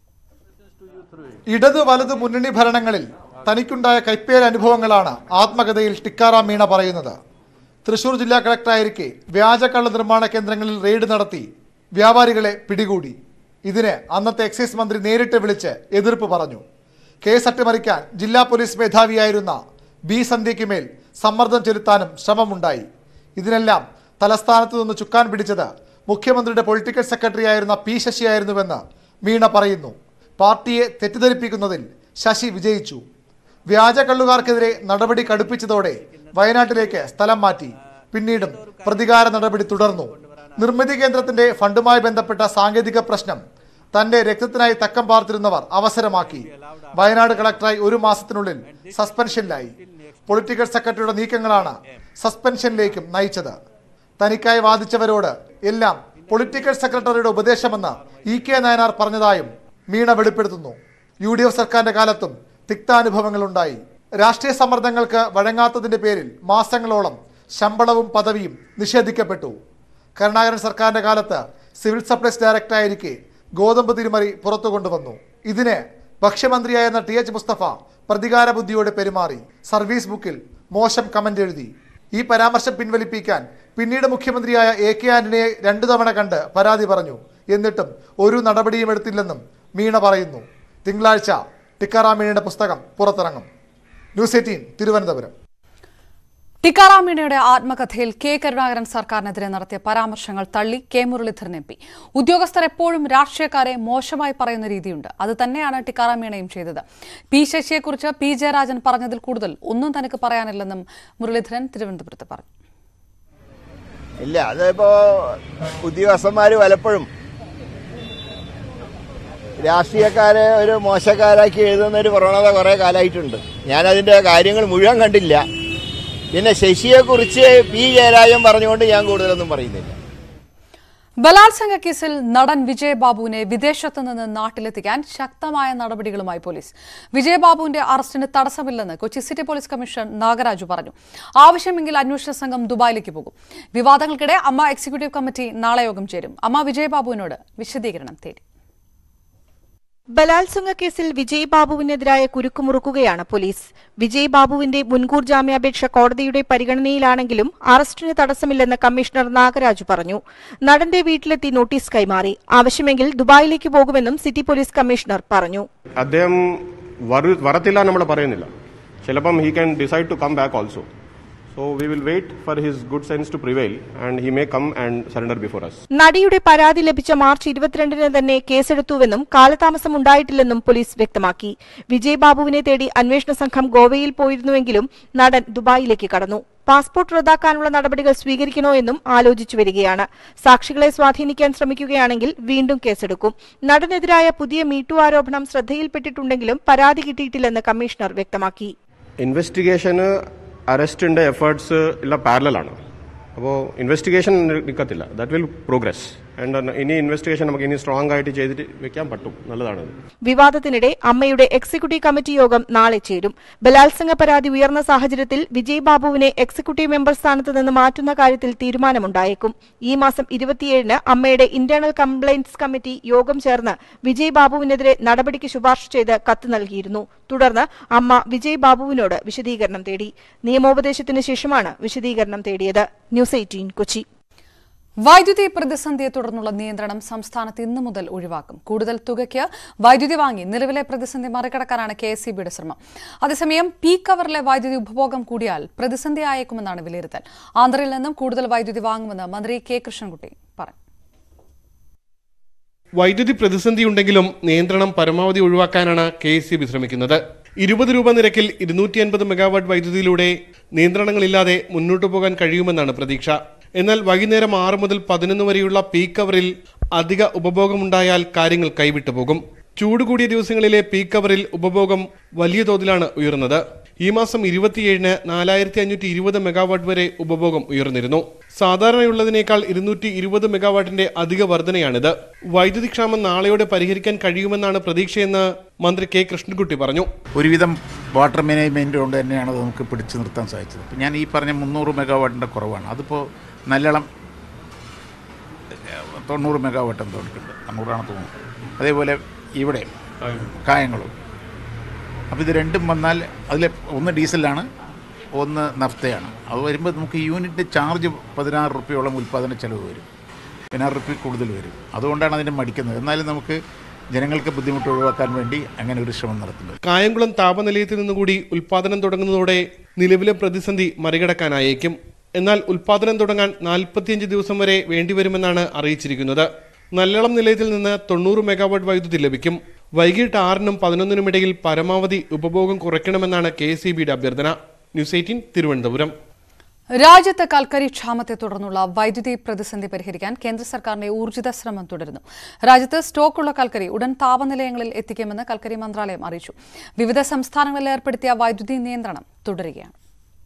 ഇടത് വലത് മുന്നണി ഭരണങ്ങളിൽ തനിക്കുണ്ടായ കൈപ്പേര അനുഭവങ്ങളാണ് ആത്മകഥയിൽ ടിക്കാറാം മീണ പറയുന്നത് തൃശൂർ ജില്ലാ കളക്ടറായിരിക്കെ വ്യാജ കള്ള നിർമ്മാണ കേന്ദ്രങ്ങളിൽ റെയ്ഡ് നടത്തി വ്യാപാരികളെ പിടികൂടി ഇതിന് അന്നത്തെ എക്സൈസ് മന്ത്രി നേരിട്ട് വിളിച്ച് എതിർപ്പ് പറഞ്ഞു കേസ് അട്ടിമറിക്കാൻ ജില്ലാ പോലീസ് മേധാവിയായിരുന്ന ബി സന്ധ്യയ്ക്ക് മേൽ സമ്മർദ്ദം ചെലുത്താനും ശ്രമമുണ്ടായി ഇതിനെല്ലാം തലസ്ഥാനത്ത് നിന്ന് ചുക്കാൻ പിടിച്ചത് മുഖ്യമന്ത്രിയുടെ പൊളിറ്റിക്കൽ സെക്രട്ടറി ആയിരുന്ന പി ശശിയായിരുന്നുവെന്ന് മീണ പറയുന്നു പാർട്ടിയെ തെറ്റിദ്ധരിപ്പിക്കുന്നതിൽ ശശി വിജയിച്ചു വ്യാജ കള്ളുകാർക്കെതിരെ നടപടി കടുപ്പിച്ചതോടെ വയനാട്ടിലേക്ക് സ്ഥലം മാറ്റി പിന്നീടും പ്രതികാര നടപടി തുടർന്നു നിർമ്മിതി കേന്ദ്രത്തിന്റെ ഫണ്ടുമായി ബന്ധപ്പെട്ട സാങ്കേതിക പ്രശ്നം തന്റെ രക്തത്തിനായി തക്കം പാർത്തിരുന്നവർ അവസരമാക്കി വയനാട് കളക്ടറായി ഒരു മാസത്തിനുള്ളിൽ സസ്പെൻഷനിലായി പൊളിറ്റിക്കൽ സെക്രട്ടറിയുടെ നീക്കങ്ങളാണ് സസ്പെൻഷനിലേക്കും നയിച്ചത് തനിക്കായി വാദിച്ചവരോട് എല്ലാം പൊളിറ്റിക്കൽ സെക്രട്ടറിയുടെ ഉപദേശമെന്ന് ഇ കെ നായനാർ പറഞ്ഞതായും മീണ വെളിപ്പെടുത്തുന്നു യു ഡി എഫ് സർക്കാരിന്റെ കാലത്തും തിക്താനുഭവങ്ങളുണ്ടായി രാഷ്ട്രീയ സമ്മർദ്ദങ്ങൾക്ക് വഴങ്ങാത്തതിന്റെ പേരിൽ മാസങ്ങളോളം ശമ്പളവും പദവിയും നിഷേധിക്കപ്പെട്ടു കരുണാകരൻ സർക്കാരിന്റെ കാലത്ത് സിവിൽ സപ്ലൈസ് ഡയറക്ടറായിരിക്കെ ഗോതമ്പ് തിരിമറി പുറത്തു കൊണ്ടുവന്നു ഇതിന് ഭക്ഷ്യമന്ത്രിയായിരുന്ന ടി എച്ച് മുസ്തഫ പ്രതികാര ബുദ്ധിയോടെ പെരുമാറി സർവീസ് ബുക്കിൽ മോശം കമന്റ് എഴുതി ഈ പരാമർശം പിൻവലിപ്പിക്കാൻ പിന്നീട് മുഖ്യമന്ത്രിയായ എ കെ ആന്റണിയെ രണ്ടു തവണ കണ്ട് പരാതി പറഞ്ഞു എന്നിട്ടും ഒരു നടപടിയും എടുത്തില്ലെന്നും മീണ പറയുന്നു തിങ്കളാഴ്ച ടിക്കാറാം മീണയുടെ പുസ്തകം പുറത്തിറങ്ങും ന്യൂസ് എയ്റ്റീൻ തിരുവനന്തപുരം ടിക്കാറാം മീണയുടെ ആത്മകഥയിൽ കെ കരുണാകരൻ സർക്കാരിനെതിരെ നടത്തിയ പരാമർശങ്ങൾ തള്ളി കെ മുരളീധരൻ എം പി ഉദ്യോഗസ്ഥർ എപ്പോഴും രാഷ്ട്രീയക്കാരെ മോശമായി പറയുന്ന രീതിയുണ്ട് അത് തന്നെയാണ് ടിക്കാറാം മീണയും ചെയ്തത് പി ശശിയെക്കുറിച്ച് പി ജയരാജൻ പറഞ്ഞതിൽ കൂടുതൽ ഒന്നും തനിക്ക് പറയാനില്ലെന്നും മുരളീധരൻ തിരുവനന്തപുരത്ത് പറഞ്ഞു ഇല്ല അതിപ്പോ ഉദ്യോഗസ്ഥന്മാർ പലപ്പോഴും രാഷ്ട്രീയക്കാരെ ഒരു മോശക്കാരാക്കി എഴുതുന്ന ഒരു പ്രവണത കുറേ കാലമായിട്ടുണ്ട് ഞാനതിൻ്റെ കാര്യങ്ങൾ മുഴുവൻ കണ്ടില്ല പിന്നെ ശശിയെക്കുറിച്ച് പി ജയരാജൻ പറഞ്ഞുകൊണ്ട് ഞാൻ കൂടുതലൊന്നും പറയുന്നില്ല ബലാത്സംഗ കേസിൽ നടൻ വിജയബാബുവിനെ വിദേശത്തു നിന്ന് നാട്ടിലെത്തിക്കാൻ ശക്തമായ നടപടികളുമായി പോലീസ് വിജയബാബുവിന്റെ അറസ്റ്റിന് തടസ്സമില്ലെന്ന് Kochi city police commissioner Nagaraju പറഞ്ഞു ആവശ്യമെങ്കിൽ അന്വേഷണ സംഘം ദുബായിലേക്ക് പോകും വിവാദങ്ങൾക്കിടെ അമ്മ എക്സിക്യൂട്ടീവ് കമ്മിറ്റി നാളെ യോഗം ചേരും അമ്മ വിജയബാബുവിനോട് വിശദീകരണം തേടി ബലാത്സംഗ കേസിൽ വിജയ് ബാബുവിനെതിരായ കുരുക്കുമുറുക്കുകയാണ് പോലീസ് വിജയ് ബാബുവിന്റെ മുൻകൂർ ജാമ്യാപേക്ഷ കോടതിയുടെ പരിഗണനയിലാണെങ്കിലും അറസ്റ്റിന് തടസ്സമില്ലെന്ന് കമ്മീഷണർ നാഗരാജു പറഞ്ഞു നടന്റെ വീട്ടിലെത്തി നോട്ടീസ് കൈമാറി ആവശ്യമെങ്കിൽ ദുബായിലേക്ക് പോകുമെന്നും സിറ്റി പോലീസ് കമ്മീഷണർ പറഞ്ഞു അദ്ദേഹം വരു വരത്തില്ല നമ്മൾ പറയുന്നില്ല ചിലപ്പം he can decide to come back also so we will wait for his good sense to prevail and he may come and surrender before us നടിയുടെ പരാതി ലഭിച്ച മാർച്ച് ഇരുപത്തിരണ്ടിന് തന്നെ കേസെടുത്തുവെന്നും കാലതാമസം ഉണ്ടായിട്ടില്ലെന്നും പോലീസ് വ്യക്തമാക്കി വിജയ് ബാബുവിനെ തേടി അന്വേഷണ സംഘം ഗോവയിൽ പോയിരുന്നുവെങ്കിലും നടൻ ദുബായിലേക്ക് കടന്നു പാസ്പോർട്ട് റദ്ദാക്കാനുള്ള നടപടികൾ സ്വീകരിക്കണോ എന്നും ആലോചിച്ചു വരികയാണ് സാക്ഷികളെ സ്വാധീനിക്കാൻ ശ്രമിക്കുകയാണെങ്കിൽ വീണ്ടും കേസെടുക്കും നടനെതിരായ പുതിയ മീട്ടു ആരോപണം ശ്രദ്ധയിൽപ്പെട്ടിട്ടുണ്ടെങ്കിലും പരാതി കിട്ടിയിട്ടില്ലെന്ന് കമ്മീഷണർ വ്യക്തമാക്കി ഇൻവെസ്റ്റിഗേഷന് അറസ്റ്റിൻ്റെ എഫേർട്സ് എല്ലാം പാരലാണ് അപ്പോൾ ഇൻവെസ്റ്റിഗേഷൻ നിൽക്കത്തില്ല ദാറ്റ് വിൽ പ്രോഗ്രസ് ആൻഡ് ഇനി ഇൻവെസ്റ്റിഗേഷൻ നമുക്ക് ഇനി സ്ട്രോങ് ആയിട്ട് ചെയ്തിട്ട് വെക്കാൻ പറ്റും നല്ലതാണത് വിവാദത്തിനിടെ അമ്മയുടെ എക്സിക്യൂട്ടീവ് കമ്മിറ്റി യോഗം നാളെ ചേരും ബലാത്സംഗ പരാതി ഉയർന്ന സാഹചര്യത്തിൽ വിജയ് ബാബുവിനെ എക്സിക്യൂട്ടീവ് മെമ്പർ സ്ഥാനത്ത് നിന്ന് മാറ്റുന്ന കാര്യത്തിൽ തീരുമാനമുണ്ടായേക്കും ഈ മാസം ഇരുപത്തിയേഴിന് അമ്മയുടെ ഇന്റേണൽ കംപ്ലയിന്റ്സ് കമ്മിറ്റി യോഗം ചേർന്ന് വിജയ് ബാബുവിനെതിരെ നടപടിക്ക് ശുപാർശ ചെയ്ത് കത്ത് നൽകിയിരുന്നു തുടർന്ന് അമ്മ വിജയ് ബാബുവിനോട് വിശദീകരണം തേടി നിയമോപദേശത്തിന് ശേഷമാണ് വിശദീകരണം തേടിയത് ന്യൂസ് എയ്റ്റീൻ കൊച്ചി വൈദ്യുതി പ്രതിസന്ധിയെ തുടർന്നുള്ള നിയന്ത്രണം സംസ്ഥാനത്ത് ഇന്നു മുതൽ ഒഴിവാക്കും കൂടുതൽ തുകയ്ക്ക് വൈദ്യുതി വാങ്ങി നിലവിലെ പ്രതിസന്ധി മറികടക്കാനാണ് കെ എസ് ശ്രമം അതേസമയം പീക്ക് അവറിലെ വൈദ്യുതി ഉപഭോഗം കൂടിയാൽ പ്രതിസന്ധി ആയേക്കുമെന്നാണ് വിലയിരുത്തൽ ആന്ധ്രയിൽ നിന്നും കൂടുതൽ വൈദ്യുതി വാങ്ങുമെന്ന് മന്ത്രി കെ കൃഷ്ണൻകുട്ടി പറഞ്ഞു വൈദ്യുതി പ്രതിസന്ധിയുണ്ടെങ്കിലും നിയന്ത്രണം പരമാവധി ഒഴിവാക്കാനാണ് കെ എസ് സി ബി ശ്രമിക്കുന്നത് ഇരുപത് രൂപ നിരക്കിൽ ഇരുന്നൂറ്റി അൻപത് മെഗാവാട്ട് വൈദ്യുതിയിലൂടെ നിയന്ത്രണങ്ങളില്ലാതെ മുന്നോട്ടു പോകാൻ കഴിയുമെന്നാണ് പ്രതീക്ഷ എന്നാൽ വൈകുന്നേരം ആറ് മുതൽ പതിനൊന്ന് വരെയുള്ള പീക്ക് അവറിൽ അധിക ഉപഭോഗമുണ്ടായാൽ കാര്യങ്ങൾ കൈവിട്ടു പോകും ചൂട് കൂടിയ ദിവസങ്ങളിലെ പീക്ക് അവറിൽ ഉപഭോഗം വലിയ തോതിലാണ് ഉയർന്നത് ഈ മാസം ഇരുപത്തിയേഴിന് നാലായിരത്തി അഞ്ഞൂറ്റി ഇരുപത് മെഗാവാട്ട് വരെ ഉപഭോഗം ഉയർന്നിരുന്നു സാധാരണയുള്ളതിനേക്കാൾ ഇരുന്നൂറ്റി ഇരുപത് മെഗാവാട്ടിന്റെ അധിക വർധനയാണിത് വൈദ്യുതി ക്ഷാമം നാളെയോടെ പരിഹരിക്കാൻ കഴിയുമെന്നാണ് പ്രതീക്ഷയെന്ന് മന്ത്രി കെ കൃഷ്ണൻകുട്ടി പറഞ്ഞു ഒരുവിധം വാട്ടർ മാനേജ്മെൻറ്റ് കൊണ്ട് തന്നെയാണ് അത് നമുക്ക് പിടിച്ചു നിർത്താൻ സാധിച്ചത് ഇപ്പം ഞാൻ ഈ പറഞ്ഞ മുന്നൂറ് മെഗാവാട്ടിൻ്റെ കുറവാണ് അതിപ്പോൾ നല്ലളം തൊണ്ണൂറ് മെഗാവാട്ട് എന്തോ എടുക്കുന്നുണ്ട് തൊണ്ണൂറാണ് തോന്നുന്നത് അതേപോലെ ഇവിടെ കായങ്ങളും അപ്പോൾ ഇത് രണ്ടും വന്നാൽ അതിൽ ഒന്ന് ഡീസലാണ് ഒന്ന് നഫ്തയാണ് അത് വരുമ്പോൾ നമുക്ക് യൂണിറ്റ് ചാർജ് പതിനാറ് റുപ്യോളം ഉൽപ്പാദന ചെലവ് വരും പതിനാറ് റുപ്യ കൂടുതൽ വരും അതുകൊണ്ടാണ് അതിനെ മടിക്കുന്നത് എന്നാലും നമുക്ക് ജനങ്ങൾക്ക് ബുദ്ധിമുട്ട് ഒഴിവാക്കാൻ വേണ്ടി അങ്ങനെ ഒരു ശ്രമം നടത്തുന്നത് കായംകുളം താപനിലയത്തിൽ നിന്നുകൂടി ഉൽപാദനം തുടങ്ങുന്നതോടെ നിലവിലെ പ്രതിസന്ധി മറികടക്കാനായേക്കും എന്നാൽ ഉൽപാദനം തുടങ്ങാൻ നാൽപ്പത്തിയഞ്ച് ദിവസം വരെ വേണ്ടിവരുമെന്നാണ് അറിയിച്ചിരിക്കുന്നത് നല്ലളം നിലയത്തിൽ നിന്ന് തൊണ്ണൂറ് മെഗാവാട്ട് വൈദ്യുതി ലഭിക്കും വൈകിട്ട് ആറിനും പതിനൊന്നിനും ഇടയിൽ പരമാവധി ഉപഭോഗം കുറയ്ക്കണമെന്നാണ് കെ എസ് അഭ്യർത്ഥന ന്യൂസ് എയ്റ്റീൻ തിരുവനന്തപുരം രാജ്യത്ത് കൽക്കരി ക്ഷാമത്തെ തുടർന്നുള്ള വൈദ്യുതി പ്രതിസന്ധി പരിഹരിക്കാൻ കേന്ദ്ര സർക്കാരിന്റെ ഊർജിത ശ്രമം തുടരുന്നു രാജ്യത്ത് സ്റ്റോക്കുള്ള കൽക്കരി ഉടൻ താപനിലയങ്ങളിൽ എത്തിക്കുമെന്ന് കൽക്കരി മന്ത്രാലയം അറിയിച്ചു വിവിധ സംസ്ഥാനങ്ങളിൽ ഏർപ്പെടുത്തിയ വൈദ്യുതി നിയന്ത്രണം തുടരുകയാണ്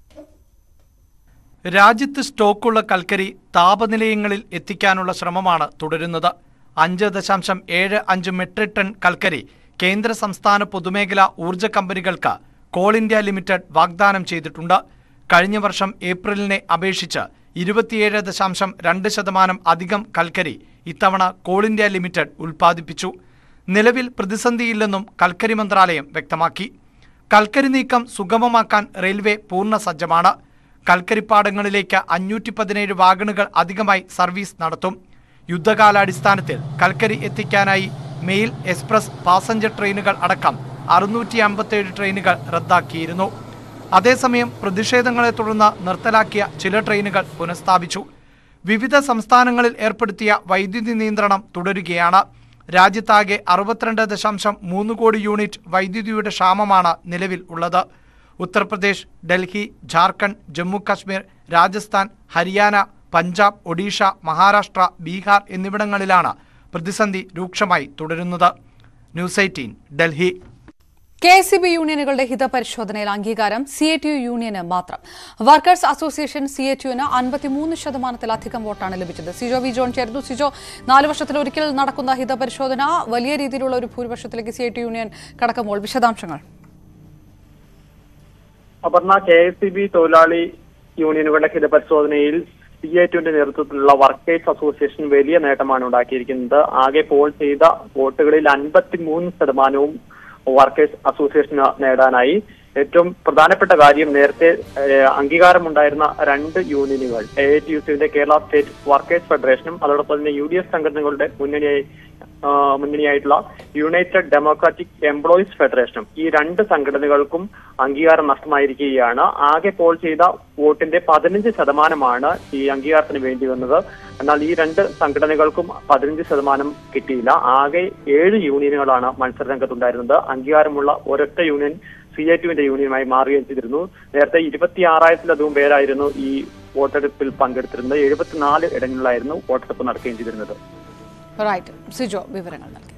രാജ്യത്ത് സ്റ്റോക്കുള്ള കൽക്കരി താപനിലയങ്ങളിൽ എത്തിക്കാനുള്ള ശ്രമമാണ് തുടരുന്നത് അഞ്ച് ദശാംശം ഏഴ് അഞ്ച് മെട്രിക് ടൺ കൽക്കരി കേന്ദ്ര സംസ്ഥാന പൊതുമേഖലാ ഊർജ്ജ കമ്പനികൾക്ക് കോൾ ഇന്ത്യ ലിമിറ്റഡ് വാഗ്ദാനം ചെയ്തിട്ടുണ്ട് കഴിഞ്ഞ വർഷം ഏപ്രിലിനെ അപേക്ഷിച്ച് ഇരുപത്തിയേഴ് ദശാംശം രണ്ട് ശതമാനം അധികം കൽക്കരി ഇത്തവണ കോൾ ഇന്ത്യ ലിമിറ്റഡ് ഉൽപ്പാദിപ്പിച്ചു നിലവിൽ പ്രതിസന്ധിയില്ലെന്നും കൽക്കരി മന്ത്രാലയം വ്യക്തമാക്കി കൽക്കരി നീക്കം സുഗമമാക്കാൻ റെയിൽവേ പൂർണ്ണ സജ്ജമാണ് കൽക്കരിപ്പാടങ്ങളിലേക്ക് അഞ്ഞൂറ്റി പതിനേഴ് വാഗണുകൾ അധികമായി സർവീസ് നടത്തും യുദ്ധകാലാടിസ്ഥാനത്തിൽ കൽക്കരി എത്തിക്കാനായി മെയിൽ എക്സ്പ്രസ് പാസഞ്ചർ ട്രെയിനുകൾ അടക്കം അറുന്നൂറ്റി അമ്പത്തേഴ് ട്രെയിനുകൾ റദ്ദാക്കിയിരുന്നു അതേസമയം പ്രതിഷേധങ്ങളെ തുടർന്ന് നിർത്തലാക്കിയ ചില ട്രെയിനുകൾ പുനഃസ്ഥാപിച്ചു വിവിധ സംസ്ഥാനങ്ങളിൽ ഏർപ്പെടുത്തിയ വൈദ്യുതി നിയന്ത്രണം തുടരുകയാണ് രാജ്യത്താകെ അറുപത്തിരണ്ട് ദശാംശം മൂന്ന് കോടി യൂണിറ്റ് വൈദ്യുതിയുടെ ക്ഷാമമാണ് നിലവിൽ ഉള്ളത് ഉത്തർപ്രദേശ് ഡൽഹി ജാർഖണ്ഡ് ജമ്മു കാശ്മീർ രാജസ്ഥാൻ ഹരിയാന പഞ്ചാബ് ഒഡീഷ മഹാരാഷ്ട്ര ബീഹാർ എന്നിവിടങ്ങളിലാണ് പ്രതിസന്ധി രൂക്ഷമായി തുടരുന്നത് news eighteen Delhi K S C B യൂണിയനുകളുടെ ഹിതപരിശോധനയിൽ അംഗീകാരം സി എ ടി യു യൂണിയന് മാത്രം വർക്കേഴ്സ് അസോസിയേഷൻ സി എ ടിയുന് അൻപത്തിമൂന്ന് ശതമാനത്തിലധികം വോട്ടാണ് ലഭിച്ചത് സിജോ വി ജോൺ ചേർന്നു സിജോ നാല് വർഷത്തിൽ ഒരിക്കൽ നടക്കുന്ന ഹിതപരിശോധന വലിയ രീതിയിലുള്ള ഒരു ഭൂരിപക്ഷത്തിലേക്ക് സി എ ടി യൂണിയൻ കടക്കുമ്പോൾ വിശദാംശങ്ങൾ Aparna K S C B തൊഴിലാളി യൂണിയനുകളുടെ ഹിതപരിശോധനയിൽ സി എ ടുവിന്റെ നേതൃത്വത്തിലുള്ള വർക്കേഴ്സ് അസോസിയേഷൻ വലിയ നേട്ടമാണ് ഉണ്ടാക്കിയിരിക്കുന്നത് ആകെ പോൾ ചെയ്ത വോട്ടുകളിൽ അൻപത്തിമൂന്ന് ശതമാനവും വർക്കേഴ്സ് അസോസിയേഷന് നേടാനായി ഏറ്റവും പ്രധാനപ്പെട്ട കാര്യം നേരത്തെ ഏഹ്, അംഗീകാരമുണ്ടായിരുന്ന രണ്ട് യൂണിയനുകൾ എ ഐ ടി യു സിയുടെ കേരള സ്റ്റേറ്റ് വർക്കേഴ്സ് ഫെഡറേഷനും അതോടൊപ്പം തന്നെ യു ഡി എഫ് സംഘടനകളുടെ മുന്നണിയായി ആ, മുന്നണിയായിട്ടുള്ള യുണൈറ്റഡ് ഡെമോക്രാറ്റിക് എംപ്ലോയീസ് ഫെഡറേഷനും ഈ രണ്ട് സംഘടനകൾക്കും അംഗീകാരം നഷ്ടമായിരിക്കുകയാണ് ആകെ പോൾ ചെയ്ത വോട്ടിന്റെ പതിനഞ്ച് ശതമാനമാണ് ഈ അംഗീകാരത്തിന് വേണ്ടി വന്നത് എന്നാൽ ഈ രണ്ട് സംഘടനകൾക്കും പതിനഞ്ച് ശതമാനം കിട്ടിയില്ല ആകെ ഏഴ് യൂണിയനുകളാണ് മത്സരരംഗത്തുണ്ടായിരുന്നത് അംഗീകാരമുള്ള ഒരൊറ്റ യൂണിയൻ സി ഐ ടുവിന്റെ യൂണിയനുമായി മാറുകയും ചെയ്തിരുന്നു നേരത്തെ ഇരുപത്തി ആറായിരത്തിലധികം പേരായിരുന്നു ഈ വോട്ടെടുപ്പിൽ പങ്കെടുത്തിരുന്നത് എഴുപത്തിനാല് ഇടങ്ങളിലായിരുന്നു വോട്ടെടുപ്പ് നടക്കുകയും ചെയ്തിരുന്നത് റൈറ്റ് സിജോ വിവരങ്ങൾ നൽകി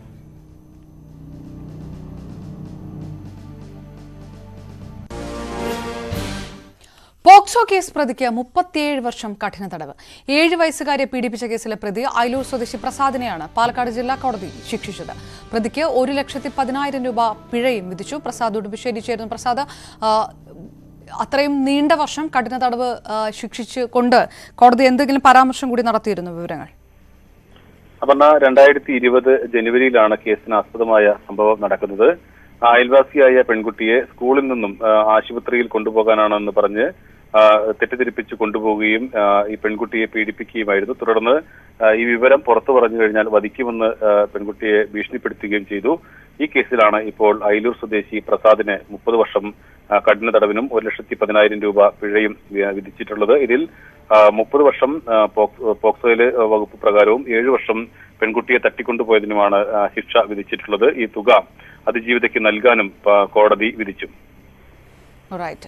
പോക്സോ കേസ് പ്രതിക്ക് മുപ്പത്തിയേഴ് വർഷം കഠിന തടവ് ഏഴ് വയസ്സുകാരെ പീഡിപ്പിച്ച കേസിലെ പ്രതി അയലൂർ സ്വദേശി പ്രസാദിനെയാണ് പാലക്കാട് ജില്ലാ കോടതി ശിക്ഷിച്ചത് പ്രതിക്ക് ഒരു ലക്ഷത്തി പതിനായിരം രൂപ പിഴയും വിധിച്ചു പ്രസാദ് ഉടുമ്പശ്ശേരി ചേരുന്നു പ്രസാദ് ആ, അത്രയും നീണ്ട വർഷം കഠിന തടവ് ആ, ശിക്ഷിച്ചു കൊണ്ട് കോടതി എന്തെങ്കിലും പരാമർശം കൂടി നടത്തിയിരുന്നു വിവരങ്ങൾ അപർണ രണ്ടായിരത്തി ഇരുപത് ജനുവരിയിലാണ് കേസിന് ആസ്പദമായ സംഭവം നടക്കുന്നത് അയൽവാസിയായ പെൺകുട്ടിയെ സ്കൂളിൽ നിന്നും ആ, ആശുപത്രിയിൽ കൊണ്ടുപോകാനാണെന്ന് പറഞ്ഞ് ആ, തെറ്റിദ്ധരിപ്പിച്ച് കൊണ്ടുപോവുകയും ആ, ഈ പെൺകുട്ടിയെ പീഡിപ്പിക്കുകയുമായിരുന്നു തുടർന്ന് ആ, ഈ വിവരം പുറത്തു പറഞ്ഞു കഴിഞ്ഞാൽ വധിക്കുമെന്ന് ആ, പെൺകുട്ടിയെ ഭീഷണിപ്പെടുത്തുകയും ചെയ്തു ഈ കേസിലാണ് ഇപ്പോൾ അയിലൂർ സ്വദേശി പ്രസാദിന് മുപ്പത് വർഷം ആ, കഠിന തടവിനും ഒരു ലക്ഷത്തി പതിനായിരം രൂപ പിഴയും വി- വിധിച്ചിട്ടുള്ളത് ഇതിൽ മുപ്പത് വർഷം ആ, പോക്സ്- പോക്സോയിലെ ആ, വകുപ്പ് പ്രകാരവും ഏഴ് വർഷം പെൺകുട്ടിയെ തട്ടിക്കൊണ്ടുപോയതിനുമാണ് ആ, ശിക്ഷ വിധിച്ചിട്ടുള്ളത് ഈ തുക അതിജീവിതയ്ക്ക് നൽകാനും ആ, കോടതി വിധിച്ചു റൈറ്റ്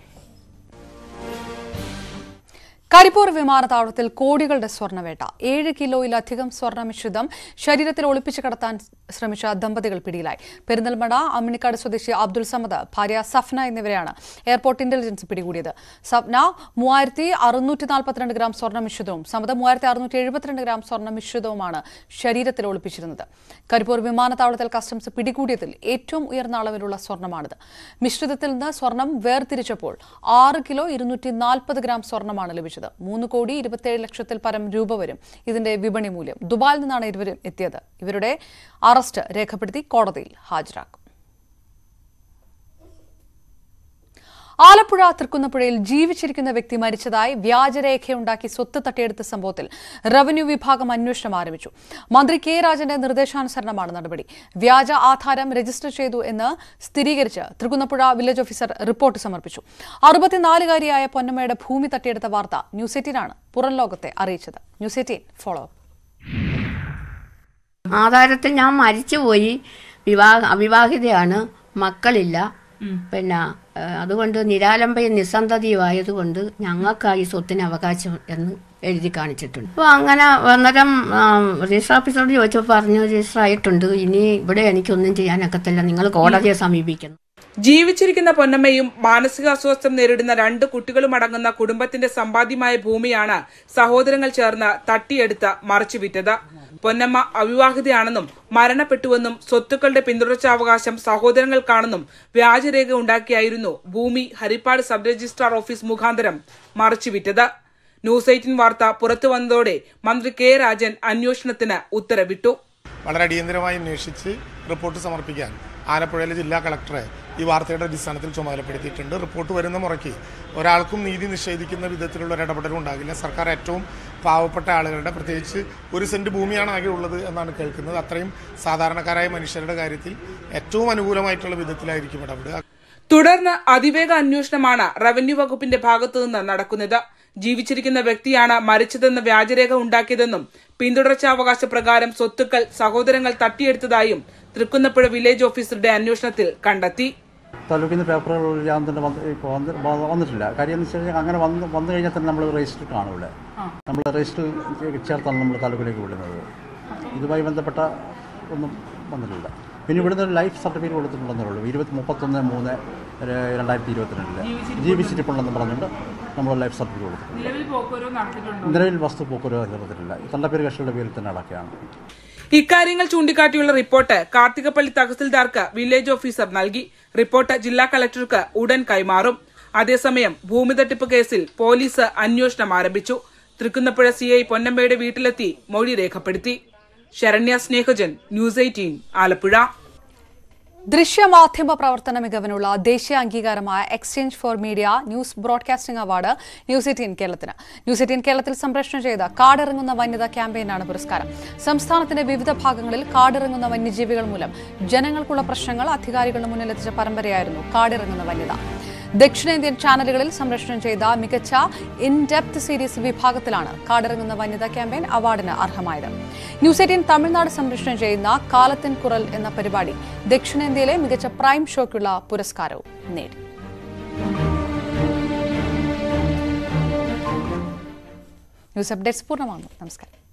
കരിപ്പൂർ വിമാനത്താവളത്തിൽ കോടികളുടെ സ്വർണ്ണവേട്ട ഏഴ് കിലോയിലധികം സ്വർണ്ണ മിശ്രിതം ശരീരത്തിൽ ഒളിപ്പിച്ചു കടത്താൻ ശ്രമിച്ച ദമ്പതികൾ പിടിയിലായി പെരിന്തൽമണ്ണ അമ്മിണിക്കാട് സ്വദേശി അബ്ദുൾ സമദ് ഭാര്യ സഫ്ന എന്നിവരെയാണ് എയർപോർട്ട് ഇന്റലിജൻസ് പിടികൂടിയത് സഫ്ന മൂവായിരത്തി അറുന്നൂറ്റി നാൽപ്പത്തിരണ്ട് ഗ്രാം സ്വർണ്ണ മിശ്രിതവും സമദ് മൂവായിരത്തി അറുന്നൂറ്റി എഴുപത്തിരണ്ട് ഗ്രാം സ്വർണ്ണ മിശ്രിതവുമാണ് ശരീരത്തിൽ ഒളിപ്പിച്ചിരുന്നത് കരിപ്പൂർ വിമാനത്താവളത്തിൽ കസ്റ്റംസ് പിടികൂടിയതിൽ ഏറ്റവും ഉയർന്ന അളവിലുള്ള സ്വർണ്ണമാണിത് മിശ്രിതത്തിൽ നിന്ന് സ്വർണം വേർതിരിച്ചപ്പോൾ ആറ് കിലോ ഇരുന്നൂറ്റി നാൽപ്പത് ഗ്രാം സ്വർണ്ണമാണ് ലഭിച്ചത് മൂന്ന് കോടി ഇരുപത്തിയേഴ് ലക്ഷത്തിൽ പരം രൂപ വരും ഇതിന്റെ വിപണി മൂല്യം ദുബായിൽ നിന്നാണ് ഇരുവരും എത്തിയത് ഇവരുടെ അറസ്റ്റ് രേഖപ്പെടുത്തി കോടതിയിൽ ഹാജരാക്കും ആലപ്പുഴ തൃക്കുന്നപ്പുഴയിൽ ജീവിച്ചിരിക്കുന്ന വ്യക്തി മരിച്ചതായി വ്യാജരേഖയുണ്ടാക്കി സ്വത്ത് തട്ടിയെടുത്ത സംഭവത്തിൽ റവന്യൂ വിഭാഗം അന്വേഷണം ആരംഭിച്ചു മന്ത്രി കെ രാജന്റെ നിർദ്ദേശാനുസരണമാണ് നടപടി വ്യാജ ആധാരം രജിസ്റ്റർ ചെയ്തു എന്ന് സ്ഥിരീകരിച്ച് തൃക്കുന്നപ്പുഴ വില്ലേജ് ഓഫീസർ റിപ്പോർട്ട് സമർപ്പിച്ചു അറുപത്തിനാലുകാരിയായ പൊന്നമ്മയുടെ ഭൂമി തട്ടിയെടുത്ത വാർത്ത ന്യൂസ് എയ്റ്റീനാണ് പുറം ലോകത്തെ അറിയിച്ചത് ന്യൂസ് എയ്റ്റീൻ ഫോളോ ആധാരത്തിൽ ഞാൻ മരിച്ചുപോയി വിവാഹ അവിവാഹിതയാണ് മക്കളില്ല പിന്നെ ഏഹ്, അതുകൊണ്ട് നിരാലംബയും നിസ്സന്തതിയും ആയതുകൊണ്ട് ഞങ്ങൾക്കായി സ്വത്തിന് അവകാശം എന്ന് എഴുതി കാണിച്ചിട്ടുണ്ട് അപ്പോൾ അങ്ങനെ അന്നേരം ആം, രജിസ്റ്റർ ഓഫീസറോട് ചോദിച്ചപ്പോൾ പറഞ്ഞു രജിസ്റ്റർ ആയിട്ടുണ്ട് ഇനി ഇവിടെ എനിക്കൊന്നും ചെയ്യാനൊക്കത്തില്ല നിങ്ങൾ കോടതിയെ സമീപിക്കുന്നു ജീവിച്ചിരിക്കുന്ന പൊന്നമ്മയും മാനസികാസ്വാസ്ഥ്യം നേരിടുന്ന രണ്ട് കുട്ടികളും അടങ്ങുന്ന കുടുംബത്തിന്റെ സമ്പാദ്യമായ ഭൂമിയാണ് സഹോദരങ്ങൾ ചേർന്ന് തട്ടിയെടുത്ത് മറച്ചുവിറ്റത് പൊന്നമ്മ അവിവാഹിതയാണെന്നും മരണപ്പെട്ടുവെന്നും സ്വത്തുക്കളുടെ പിന്തുടർച്ചാവകാശം സഹോദരങ്ങൾക്കാണെന്നും വ്യാജരേഖ ഉണ്ടാക്കിയായിരുന്നു ഭൂമി ഹരിപ്പാട് സബ് രജിസ്ട്രാർ ഓഫീസ് മുഖാന്തരം മറച്ചുവിറ്റത് ന്യൂസ് എയ്റ്റീൻ വാർത്ത പുറത്തു വന്നതോടെ മന്ത്രി കെ രാജൻ അന്വേഷണത്തിന് ഉത്തരവിട്ടു വളരെ അടിയന്തരമായി അന്വേഷിച്ച് റിപ്പോർട്ട് സമർപ്പിക്കാൻ ആലപ്പുഴയിലെ ജില്ലാ കളക്ടറെ ഈ വാർത്തയുടെ അടിസ്ഥാനത്തിൽ ചുമതലപ്പെടുത്തിയിട്ടുണ്ട് റിപ്പോർട്ട് വരുന്ന മുറയ്ക്ക് ഒരാൾക്കും നീതി നിഷേധിക്കുന്ന വിധത്തിലുള്ള ഒരു ഇടപെടലും ഉണ്ടാകില്ല സർക്കാർ ഏറ്റവും പാവപ്പെട്ട ആളുകളുടെ പ്രത്യേകിച്ച് ഒരു സെന്റ് ഭൂമിയാണ് ആകെ ഉള്ളത് എന്നാണ് കേൾക്കുന്നത് അത്രയും സാധാരണക്കാരായ മനുഷ്യരുടെ കാര്യത്തിൽ ഏറ്റവും അനുകൂലമായിട്ടുള്ള വിധത്തിലായിരിക്കും ഇടപെടുക തുടർന്ന് അതിവേഗ അന്വേഷണമാണ് റവന്യൂ വകുപ്പിന്റെ ഭാഗത്തുനിന്ന് നടക്കുന്നത് ജീവിച്ചിരിക്കുന്ന വ്യക്തിയാണ് മരിച്ചതെന്ന് വ്യാജരേഖ ഉണ്ടാക്കിയതെന്നും പിന്തുടർച്ചാവകാശ പ്രകാരം സ്വത്തുക്കൾ സഹോദരങ്ങൾ തട്ടിയെടുത്തതായും തൃക്കുന്നപ്പുഴ വില്ലേജ് ഓഫീസറുടെ അന്വേഷണത്തിൽ കണ്ടെത്തി താലൂക്കിൽ നിന്ന് പേപ്പറുകൾ ഞാൻ തന്നെ വന്ന് ഇപ്പോൾ വന്ന് വ- വന്നിട്ടില്ല കാര്യം എന്ന് വെച്ച് കഴിഞ്ഞാൽ അങ്ങനെ വന്ന് വന്നു കഴിഞ്ഞാൽ തന്നെ നമ്മൾ രജിസ്റ്റർ കാണും ഇവിടെ നമ്മൾ രജിസ്റ്റർ ചേർത്താണ് നമ്മൾ താലൂക്കിലേക്ക് വിടുന്നത് ഇതുമായി ബന്ധപ്പെട്ട ഒന്നും വന്നിട്ടില്ല പിന്നെ ഇവിടുന്ന് ഒരു ലൈഫ് സർട്ടിഫിക്കറ്റ് കൊടുത്തിട്ടുണ്ടെന്നേ ഉള്ളൂ ഇരുപത്തി മുപ്പത്തൊന്ന് മൂന്ന് ര- രണ്ടായിരത്തി ഇരുപത്തിരണ്ടില് ജീവിച്ചിരിപ്പുണ്ടെന്ന് പറഞ്ഞുകൊണ്ട് നമ്മൾ ലൈഫ് സർട്ടിഫിക്കറ്റ് കൊടുത്തിട്ടുണ്ട് നിലവിൽ പോക്കുവരവ് നടത്തിയിട്ടുണ്ടോ നിലവിൽ വസ്തു പോക്കുവരവ് നടത്തിയിട്ടില്ല തണ്ടപ്പേര് കക്ഷികളുടെ പേരിൽ തന്നെ അടക്കുകയാണ് ഇക്കാര്യങ്ങൾ ചൂണ്ടിക്കാട്ടിയുള്ള റിപ്പോർട്ട് കാർത്തികപ്പള്ളി തഹസിൽദാർക്ക് വില്ലേജ് ഓഫീസർ നൽകി റിപ്പോർട്ട് ജില്ലാ കളക്ടർക്ക് ഉടൻ കൈമാറും അതേസമയം ഭൂമി തട്ടിപ്പ് കേസിൽ പോലീസ് അന്വേഷണം ആരംഭിച്ചു തൃക്കുന്നപ്പുഴ സി ഐ പൊന്നമ്മയുടെ വീട്ടിലെത്തി മൊഴി രേഖപ്പെടുത്തി ശരണ്യ സ്നേഹജൻ ന്യൂസ് എയ്റ്റീൻ ആലപ്പുഴ ദൃശ്യമാധ്യമ പ്രവർത്തന മികവിനുള്ള ദേശീയ അംഗീകാരമായ exchange for media news broadcasting award news eighteen കേരളത്തിന് ന്യൂസ് എയ്റ്റീൻ കേരളത്തിൽ സംപ്രേഷണം ചെയ്ത കാടിറങ്ങുന്ന വനിത ക്യാമ്പയിനാണ് പുരസ്കാരം സംസ്ഥാനത്തിന്റെ വിവിധ ഭാഗങ്ങളിൽ കാടിറങ്ങുന്ന വന്യജീവികൾ മൂലം ജനങ്ങൾക്കുള്ള പ്രശ്നങ്ങൾ അധികാരികളുടെ മുന്നിലെത്തിച്ച പരമ്പരയായിരുന്നു കാടിറങ്ങുന്ന വനിത ദക്ഷിണേന്ത്യൻ ചാനലുകളിൽ സംപ്രേഷണം ചെയ്ത മികച്ച ഇൻ ഡെപ്ത് സീരീസ് വിഭാഗത്തിലാണ് കാടിറങ്ങുന്ന വനിതാ ക്യാമ്പയിൻ അവാർഡിന് അർഹമായത് ന്യൂസ് എയ്റ്റീൻ തമിഴ്നാട് സംപ്രേഷണം ചെയ്യുന്ന കാലത്തിൻ കുറൽ എന്ന പരിപാടി ദക്ഷിണേന്ത്യയിലെ മികച്ച പ്രൈം ഷോയ്ക്കുള്ള പുരസ്കാരവും നേടി ന്യൂസ് അപ്ഡേറ്റ്സ് പൂർണ്ണമാകുന്നു നമസ്കാരം